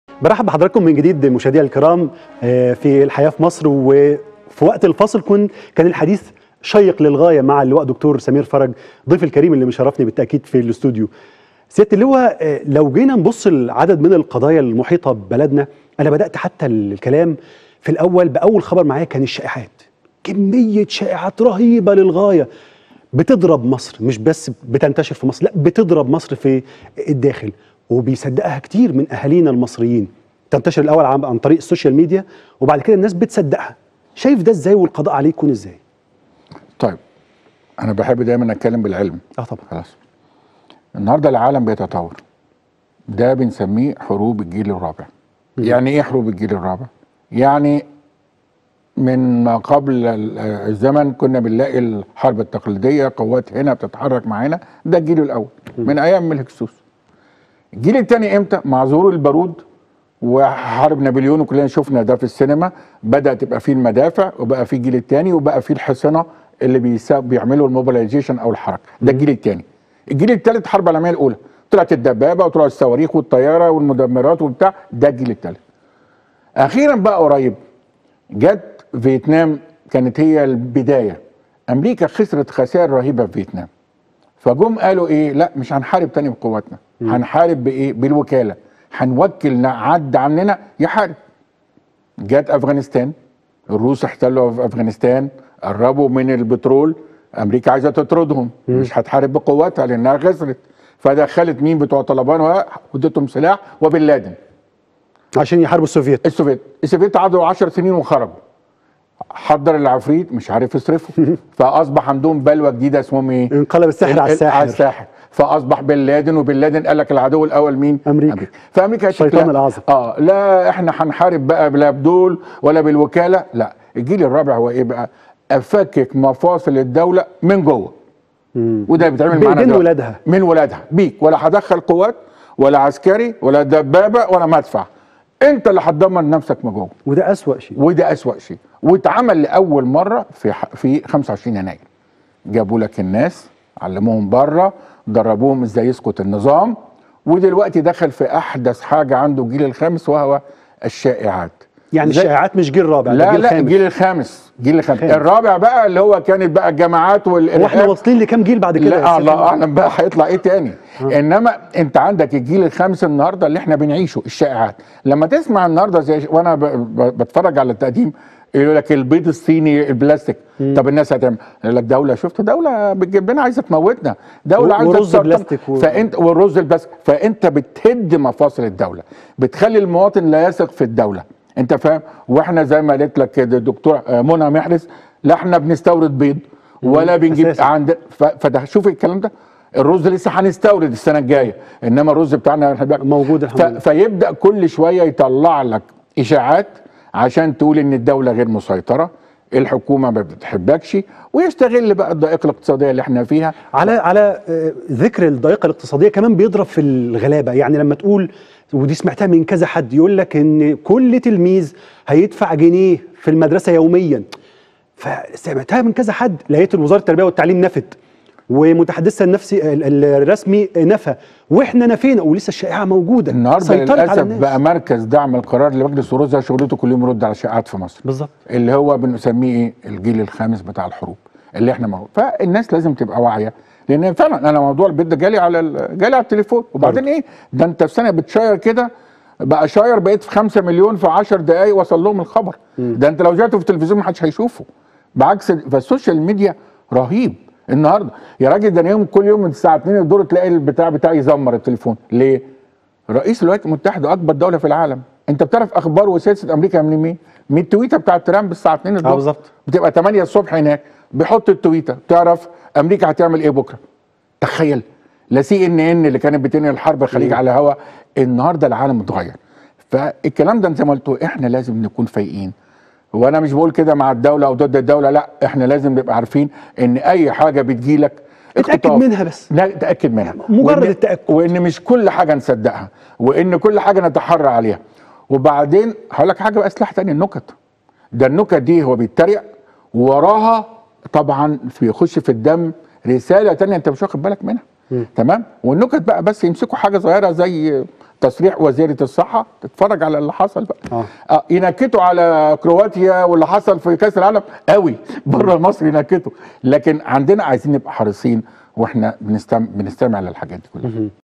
برحب بحضراتكم من جديد مشاهدينا الكرام آه، في الحياه في مصر وفي وقت الفاصل كن كان الحديث شيق للغايه مع اللواء دكتور سمير فرج ضيف الكريم اللي مشرفني بالتاكيد في الاستوديو. سياده اللواء آه، لو جينا نبص لعدد من القضايا المحيطه ببلدنا انا بدات حتى الكلام في الاول باول خبر معايا كان الشائعات. كميه شائعات رهيبه للغايه بتضرب مصر مش بس بتنتشر في مصر لا بتضرب مصر في الداخل وبيصدقها كتير من اهالينا المصريين تنتشر الاول عن عن طريق السوشيال ميديا وبعد كده الناس بتصدقها شايف ده ازاي والقضاء عليه يكون ازاي طيب انا بحب دايما اتكلم بالعلم اه طبعا خلاص النهارده العالم بيتطور ده بنسميه حروب الجيل الرابع يعني ايه حروب الجيل الرابع يعني من ما قبل ال- الزمن كنا بنلاقي الحرب التقليديه قوات هنا بتتحرك معانا ده الجيل الاول من ايام الهكسوس الجيل الثاني امتى مع ظهور البارود وحرب نابليون وكلنا شفنا ده في السينما بدا تبقى فيه المدافع وبقى فيه الجيل الثاني وبقى فيه الحصنه اللي بيسا- بيعملوا الموبيلايزيشن او الحركه ده الجيل الثاني الجيل الثالث الحرب العالميه الاولى طلعت الدبابه وطلعت الصواريخ والطياره والمدمرات وبتاع ده الجيل الثالث اخيرا بقى قريب جت فيتنام كانت هي البدايه امريكا خسرت خسائر رهيبه في فيتنام فجم قالوا ايه لا مش هنحارب تاني بقواتنا هنحارب بايه بالوكاله هنوكل نعد عننا يحارب جت افغانستان الروس احتلوا في افغانستان قربوا من البترول امريكا عايزه تطردهم مش هتحارب بقواتها لانها خسرت فدخلت مين بتوع طالبان واديتهم سلاح وبن لادن عشان يحاربوا السوفييت السوفيت السوفيت قعدوا 10 سنين وخرجوا حضر العفريت مش عارف يصرفه فاصبح عندهم بلوى جديده اسمهم ايه انقلب السحر ال- على ال- الساحر على الساحر فاصبح بن لادن وبن لادن قال لك العدو الاول مين أمريكا. فامريكا قالت لك الشيطان لا. الأعظم. اه لا احنا هنحارب بقى لا بدول ولا بالوكاله لا الجيل الرابع هو ايه بقى افكك مفاصل الدوله من جوه وده بيتعمل معانا بإيدين دلوقتي. ولادها. من ولادها بيك ولا هدخل قوات ولا عسكري ولا دبابه ولا مدفع انت اللي هتدمر نفسك من جوه وده اسوأ شيء وده اسوأ شيء واتعمل لاول مره في ح- في 25 يناير جابوا لك الناس علموهم بره دربوهم ازاي يسقط النظام ودلوقتي دخل في احدث حاجه عنده الجيل الخامس وهو الشائعات يعني زي- الشائعات مش جيل رابع ده لا جيل لا خامس. الجيل الخامس الجيل الخامس خامس. الرابع بقى اللي هو كانت بقى الجماعات والارهاب واحنا واصلين لكام جيل بعد كده يا لا سيادة الله اللواء؟ اعلم بقى هيطلع ايه تاني انما انت عندك الجيل الخامس النهارده اللي احنا بنعيشه الشائعات لما تسمع النهارده زي وانا ب... ب... بتفرج على التقديم يقول لك البيض الصيني البلاستيك طب الناس هتعمل يقول لك دوله شفت دوله بتجيب لنا عايزه تموتنا دوله و- عايزه ورز تسرطن. بلاستيك و- فانت والرز البلاستيك فانت بتهد مفاصل الدوله بتخلي المواطن لا يثق في الدوله انت فاهم واحنا زي ما قالت لك كده الدكتور آه، منى محرز لا احنا بنستورد بيض ولا بنجيب أساساً. عند ف- فده شوف الكلام ده الرز لسه هنستورد السنه الجايه انما الرز بتاعنا إحنا بقى- موجود الحمد ف... لله. فيبدا كل شويه يطلع لك اشاعات عشان تقول ان الدوله غير مسيطره الحكومه ما بتحبكش ويستغل بقى الضائقه الاقتصاديه اللي احنا فيها على على آه، ذكر الضائقه الاقتصاديه كمان بيضرب في الغلابه يعني لما تقول ودي سمعتها من كذا حد يقول لك ان كل تلميذ هيدفع جنيه في المدرسه يوميا فسمعتها من كذا حد لقيت وزاره التربيه والتعليم نفت ومتحدثها النفسي ال- ال- الرسمي نفى واحنا نفينا ولسه الشائعه موجوده النهارده سيطرت على للاسف الناس. بقى مركز دعم القرار لمجلس وزراء شغلته كل يوم يرد على شائعات في مصر بالظبط اللي هو بنسميه ايه الجيل الخامس بتاع الحروب اللي احنا موجود فالناس لازم تبقى واعيه لان فعلا انا موضوع البيت ده جالي على ال- جالي على التليفون وبعدين ايه ده انت في سنه بتشير كده بقى شاير بقيت في 5 مليون في 10 دقائق وصل لهم الخبر ده انت لو جاته في التلفزيون ما حدش هيشوفه بعكس فالسوشيال ميديا رهيب النهارده يا راجل ده أنا يوم كل يوم من الساعه 2 الدور تلاقي البتاع بتاعي يزمر التليفون ليه؟ رئيس الولايات المتحده اكبر دوله في العالم انت بتعرف اخبار وسياسه امريكا من مين؟ من التويته بتاعت ترامب الساعه 2 الظهر بالظبط. بتبقى 8 الصبح هناك بيحط التويته تعرف امريكا هتعمل ايه بكره تخيل لا سي ان ان اللي كانت بتنقل الحرب الخليج على هوا النهارده العالم اتغير فالكلام ده زي ما قلت احنا لازم نكون فايقين وانا مش بقول كده مع الدوله او ضد الدوله لا احنا لازم نبقى عارفين ان اي حاجه بتجيلك اتاكد اختطاف. منها بس لا تاكد منها مجرد وإن- التأكد. وان مش كل حاجه نصدقها وان كل حاجه نتحرى عليها وبعدين هقول لك حاجه بقى سلاح تاني النكت ده النكت دي هو بيتريق وراها طبعا في يخش في الدم رساله تانية انت مش واخد بالك منها تمام والنكت بقى بس يمسكوا حاجه صغيره زي تصريح وزيره الصحه تتفرج على اللي حصل بقى آه. آه ينكتوا على كرواتيا واللي حصل في كاس العالم قوي بره مصر ينكتوا لكن عندنا عايزين نبقى حريصين واحنا بنستمع, بنستمع للحاجات دي كلها